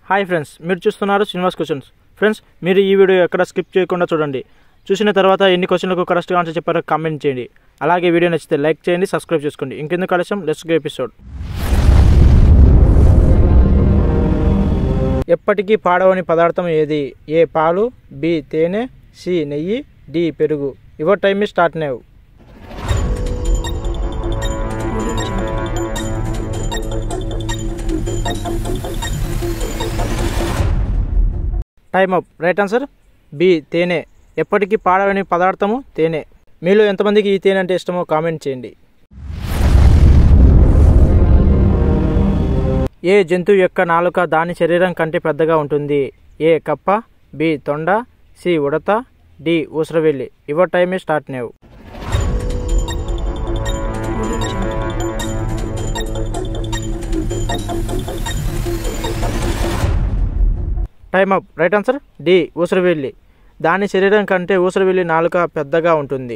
hi friends మీరు చూస్తున్నారు Srinivas questions friends మీరు ఈ వీడియో ఎక్కడ స్కిప్ చేయకుండా చూడండి చూసిన తర్వాత ఎన్ని క్వశ్చన్లకు కరెక్ట్గా ఆన్సర్ చెప్పారో కామెంట్ చేయండి అలాగే వీడియో నచ్చితే లైక్ చేయండి సబ్స్క్రైబ్ చేసుకోండి ఇంకెందుకు ఆలస్యం లెట్స్ గో ఎపిసోడ్ ఎప్పటికీ పాడవని పదార్థం ఏది ఏ పాలు బి తేనె సి నెయ్యి డి పెరుగు your time start now time up right answer B తేనె ఎప్పటికీ పాడవని పదార్థము తేనె మీలో ఎంతమందికి ఈ తేనె అంటే ఇష్టమో కామెంట్ చేయండి ఏ జంతువు యొక్క నాలుక దాని శరీరం కంటే పెద్దగా ఉంటుంది ఏ కప్ప బి తొండ సి ఉడత డి ఊసరవెల్లి your time start now time up right answer D ఊసరవెల్లి దాని శరీరం కంటే ఊసరవెల్లి నాలుక పెద్దగా ఉంటుంది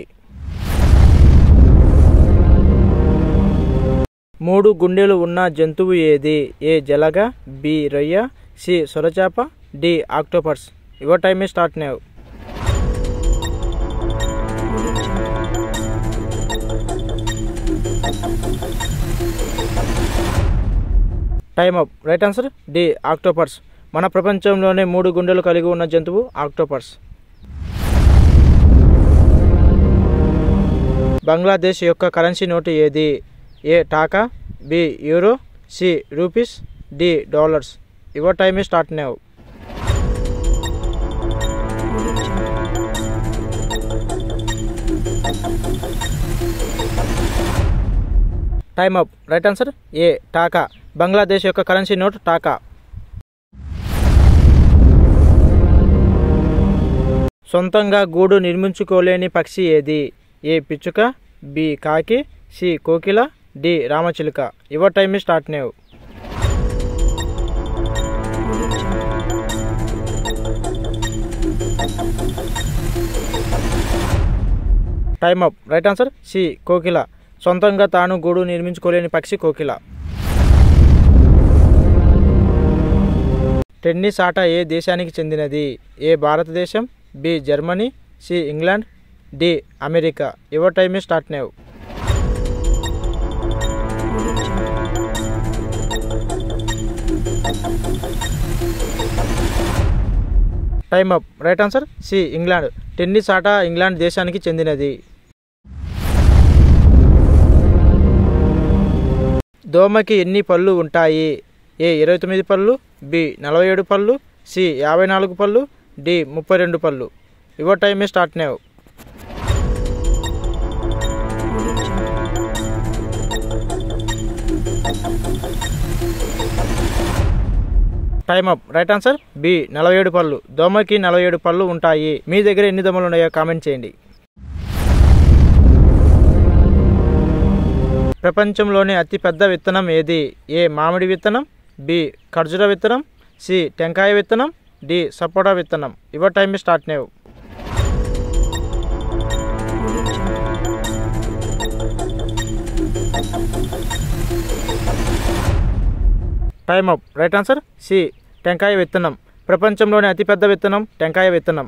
మూడు గుండెలు ఉన్న జంతువు ఏది ఏ జలగ బి రొయ్య సి సొరచాప D octopus your time start now time up right answer D octopus మన ప్రపంచంలోనే మూడు గుండెలు కలిగి ఉన్న జంతువు ఆక్టోపస్ బంగ్లాదేశ్ యొక్క కరెన్సీ నోటు ఏది A taka B euro C rupees D dollars your time start now time up right answer A taka Bangladesh యొక్క కరెన్సీ నోట్ టాకా సొంతంగా గూడు నిర్మించుకోలేని పక్షి ఏది ఏ పిచ్చుక బి కాకి సి కోకిల డి రామచిలుక your time start now time up right answer C కోకిల సొంతంగా తాను గూడు నిర్మించుకోలేని పక్షి కోకిల టెన్నిస్ ఆట ఏ దేశానికి చెందినది A Bharatadesham B Germany C England D America your time start now time up right answer C England tennis ఆట ఇంగ్లాండ్ దేశానికి చెందినది దోమకి ఎన్ని పళ్ళు ఉంటాయి ఏ ఇరవై తొమ్మిది పళ్ళు బి నలభై ఏడు పళ్ళు సి యాభై నాలుగు పళ్ళు డి ముప్పై రెండు పళ్ళు your time start now time up right answer B నలభై ఏడు పళ్ళు దోమకి నలభై ఏడు పళ్ళు ఉంటాయి మీ దగ్గర ఎన్ని దోమలు ఉన్నాయో కామెంట్ చేయండి ప్రపంచంలోనే అతిపెద్ద విత్తనం ఏది ఏ మామిడి విత్తనం బి ఖర్జూర విత్తనం సి టెంకాయ విత్తనం డి సపోటా విత్తనం your time start now time up right answer C టెంకాయ విత్తనం ప్రపంచంలోనే అతిపెద్ద విత్తనం టెంకాయ విత్తనం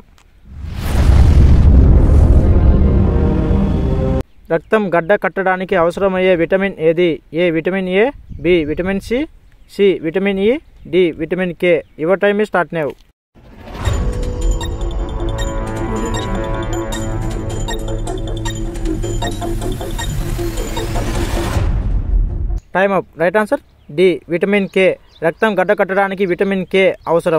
రక్తం గడ్డ కట్టడానికి అవసరమయ్యే విటమిన్ ఏది A vitamin A B vitamin C C vitamin E D vitamin K your time start now time up right answer D vitamin K రక్తం గడ్డ కట్టడానికి విటమిన్ కే అవసరం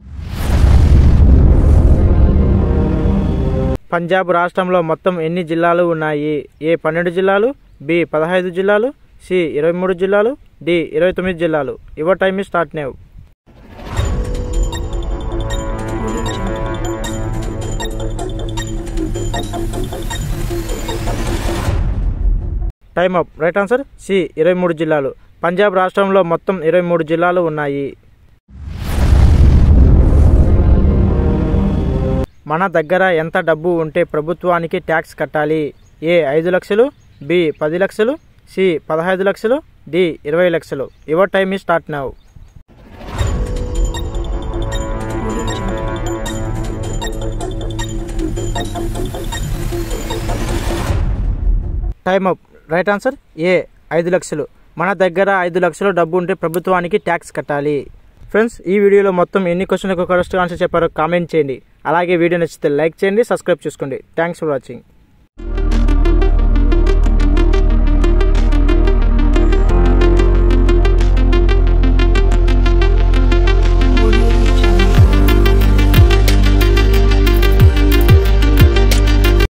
పంజాబ్ రాష్ట్రంలో మొత్తం ఎన్ని జిల్లాలు ఉన్నాయి ఏ పన్నెండు జిల్లాలు బి పదహైదు జిల్లాలు సి ఇరవై మూడు జిల్లాలు డి ఇరవై తొమ్మిది జిల్లాలు your time start now time up right answer C ఇరవై మూడు జిల్లాలు పంజాబ్ రాష్ట్రంలో మొత్తం ఇరవై మూడు జిల్లాలు ఉన్నాయి మన దగ్గర ఎంత డబ్బు ఉంటే ప్రభుత్వానికి ట్యాక్స్ కట్టాలి ఏ ఐదు లక్షలు బి పది లక్షలు సి పదహైదు లక్షలు డి ఇరవై లక్షలు యువర్ టైమ్ ఈ start now time up right answer A ఐదు లక్షలు మన దగ్గర ఐదు లక్షలు డబ్బు ఉంటే ప్రభుత్వానికి ట్యాక్స్ కట్టాలి ఫ్రెండ్స్ ఈ వీడియోలో మొత్తం ఎన్ని క్వశ్చన్లకు కరెక్ట్ ఆన్సర్ చెప్పారో కామెంట్ చేయండి అలాగే వీడియో నచ్చితే లైక్ చేయండి సబ్స్క్రైబ్ చేసుకోండి థ్యాంక్స్ ఫర్ వాచింగ్